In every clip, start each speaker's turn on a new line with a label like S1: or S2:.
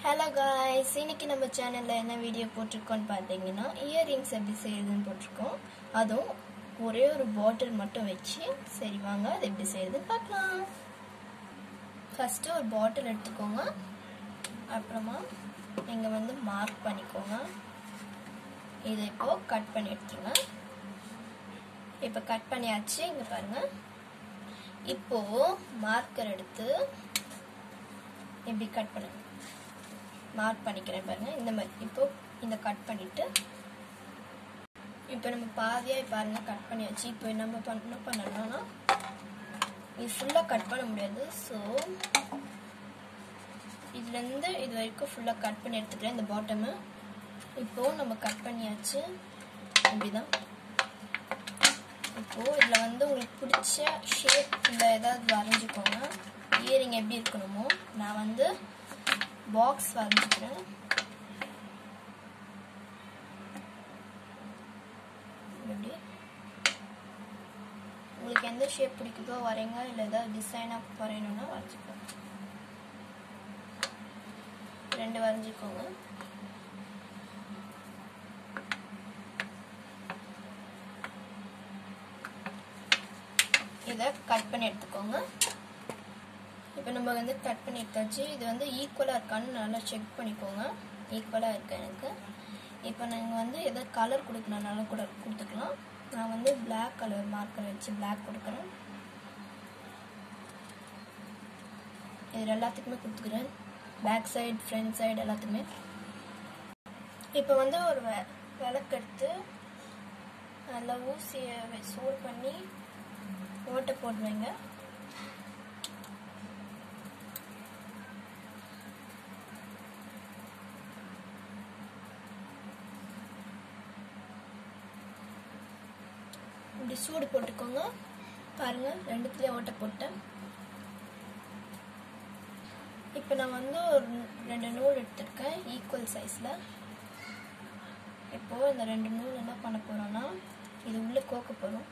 S1: hello guys இன்னைக்கு நம்ம சேனலில் என்ன வீடியோ போட்டிருக்கோம்னு பார்த்தீங்கன்னா இயரிங்ஸ் எப்படி செய்யுதுன்னு போட்டிருக்கோம் அதுவும் ஒரே ஒரு பாட்டில் மட்டும் வச்சு சரி வாங்க அது எப்படி செய்யுதுன்னு பார்க்கலாம் ஃபஸ்ட்டு ஒரு பாட்டில் எடுத்துக்கோங்க அப்புறமா நீங்கள் வந்து மார்க் பண்ணிக்கோங்க இதை இப்போ கட் பண்ணி எடுத்துருங்க இப்போ கட் பண்ணியாச்சு இங்கே பாருங்கள் இப்போ மார்க்கர் எடுத்து இப்படி கட் பண்ணுங்க மார்க் பண்ணிக்கிறேன் பாருங்க இந்த மாதிரி இப்போ இந்த கட் பண்ணிட்டு இப்போ நம்ம பாதியாக பாருங்க கட் பண்ணியாச்சு இப்போ நம்ம பண்ண பண்ணணும்னா இது ஃபுல்லாக கட் பண்ண முடியாது ஸோ இதுலேருந்து இது வரைக்கும் ஃபுல்லாக கட் பண்ணி எடுத்துக்கிறேன் இந்த பாட்டமு இப்போது நம்ம கட் பண்ணியாச்சு இப்படிதான் இப்போது இதில் வந்து உங்களுக்கு பிடிச்ச ஷேப் இல்லை ஏதாவது வரைஞ்சிக்கோங்க இயரிங் எப்படி இருக்கணுமோ நான் வந்து பாக்ஸ் வரைஞ்சிக்கிறேன் எப்படி உங்களுக்கு எந்த ஷேப் பிடிக்குதோ வரைங்க இல்லை ஏதாவது டிசைனாக வரையணும்னா வரைஞ்சிக்கோங்க ரெண்டு வரைஞ்சிக்கோங்க இதை கட் பண்ணி எடுத்துக்கோங்க இப்போ நம்ம வந்து கட் பண்ணி எடுத்தாச்சு இது வந்து ஈக்குவலாக இருக்கான்னு நல்லா செக் பண்ணிக்கோங்க ஈக்குவலாக இருக்கு எனக்கு இப்போ நீங்கள் வந்து எதோ கலர் கொடுக்கணும்னாலும் கூட கொடுத்துக்கலாம் நான் வந்து பிளாக் கலர் மார்க்கர் வச்சு பிளாக் கொடுக்குறேன் இது எல்லாத்துக்குமே கொடுத்துக்கிறேன் பேக் சைடு ஃப்ரண்ட் சைடு எல்லாத்துக்குமே இப்போ வந்து ஒரு விளக்கு எடுத்து நல்லா ஊசியை சூடு பண்ணி ஓட்டை போடுவேங்க இப்படி சூடு போட்டுக்கோங்க பாருங்க ரெண்டுத்துலேயே ஓட்டை போட்டேன் இப்போ நான் வந்து ஒரு ரெண்டு நூல் எடுத்திருக்கேன் ஈக்குவல் சைஸில் இப்போது இந்த ரெண்டு நூல் என்ன பண்ண போகிறோன்னா இது உள்ளே கோக்க போகிறோம்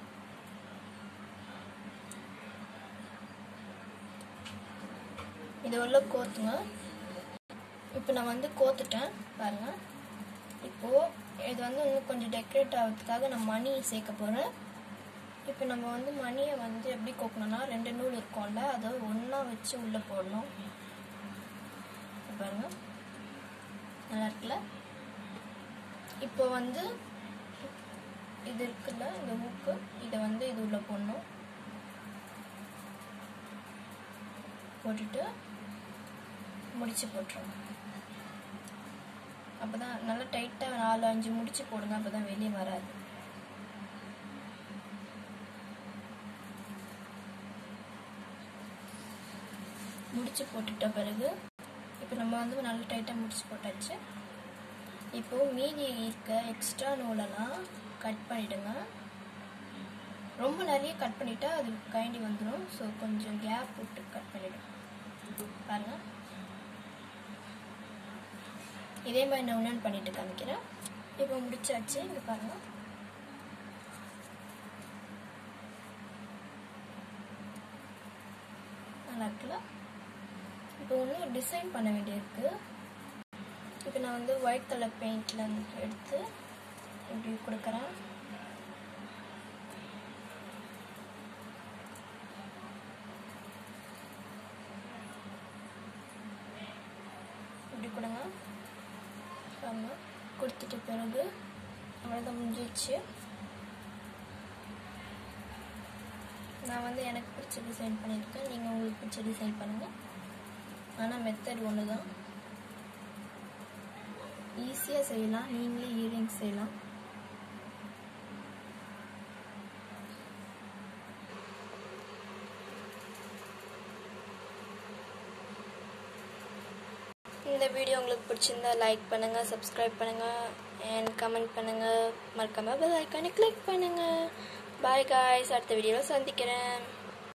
S1: இது உள்ள கோத்துங்க இப்போ நான் வந்து கோத்துட்டேன் பாருங்க இப்போது இது வந்து இன்னும் கொஞ்சம் டெக்கரேட் ஆகிறதுக்காக நான் மணி சேர்க்க போகிறேன் இப்போ நம்ம வந்து மணியை வந்து எப்படி கோக்கணும்னா ரெண்டு நூல் இருக்கும்ல அதை ஒன்றா வச்சு உள்ளே போடணும் பாருங்க நல்லா இருக்குல்ல இப்போ வந்து இது இருக்குல்ல இந்த ஊக்கு இதை வந்து இது உள்ளே போடணும் போட்டுட்டு முடிச்சு போட்டுருங்க அப்போ தான் நல்லா டைட்டாக நாலு அஞ்சு முடிச்சு போடுங்க அப்போ தான் வெளியே வராது முடிச்சு போட்டுட்ட பிறகு இப்போ நம்ம வந்து நல்லா டைட்டாக முடிச்சு போட்டாச்சு இப்போது மீதி இருக்க எக்ஸ்ட்ரா நூலெல்லாம் கட் பண்ணிவிடுங்க ரொம்ப நிறைய கட் பண்ணிட்டா அது கைண்டி வந்துடும் ஸோ கொஞ்சம் கேப் விட்டு கட் பண்ணிவிடும் பாருங்கள் இதே மாதிரி நான் ஒன்று பண்ணிட்டு காமிக்கிறேன் இப்போ முடிச்சாச்சு இங்கே பாருங்கள் நல்லா இருக்குல்ல இப்போ ஒன்றும் டிசைன் பண்ண வேண்டியிருக்கு இப்போ நான் வந்து ஒயிட் கலர் பெயிண்டில் எடுத்து இப்படி கொடுக்குறேன் இப்படி கொடுங்க ஆமாம் கொடுத்துட்ட பிறகு அவ்வளோதான் முடிஞ்சிச்சு நான் வந்து எனக்கு பிடிச்ச டிசைன் பண்ணியிருக்கேன் நீங்கள் உங்களுக்கு பிடிச்ச டிசைன் பண்ணுங்கள் ஆனால் மெத்தட் ஒன்று தான் ஈஸியாக செய்யலாம் நீங்களே இயரிங்ஸ் செய்யலாம் இந்த வீடியோ உங்களுக்கு பிடிச்சிருந்தா லைக் பண்ணுங்கள் சப்ஸ்கிரைப் பண்ணுங்கள் அண்ட் கமெண்ட் பண்ணுங்கள் மறக்காமல் பெல் ஐக்கானை கிளிக் பண்ணுங்கள் பாய் காய்ஸ் அடுத்த வீடியோவில் சந்திக்கிறேன்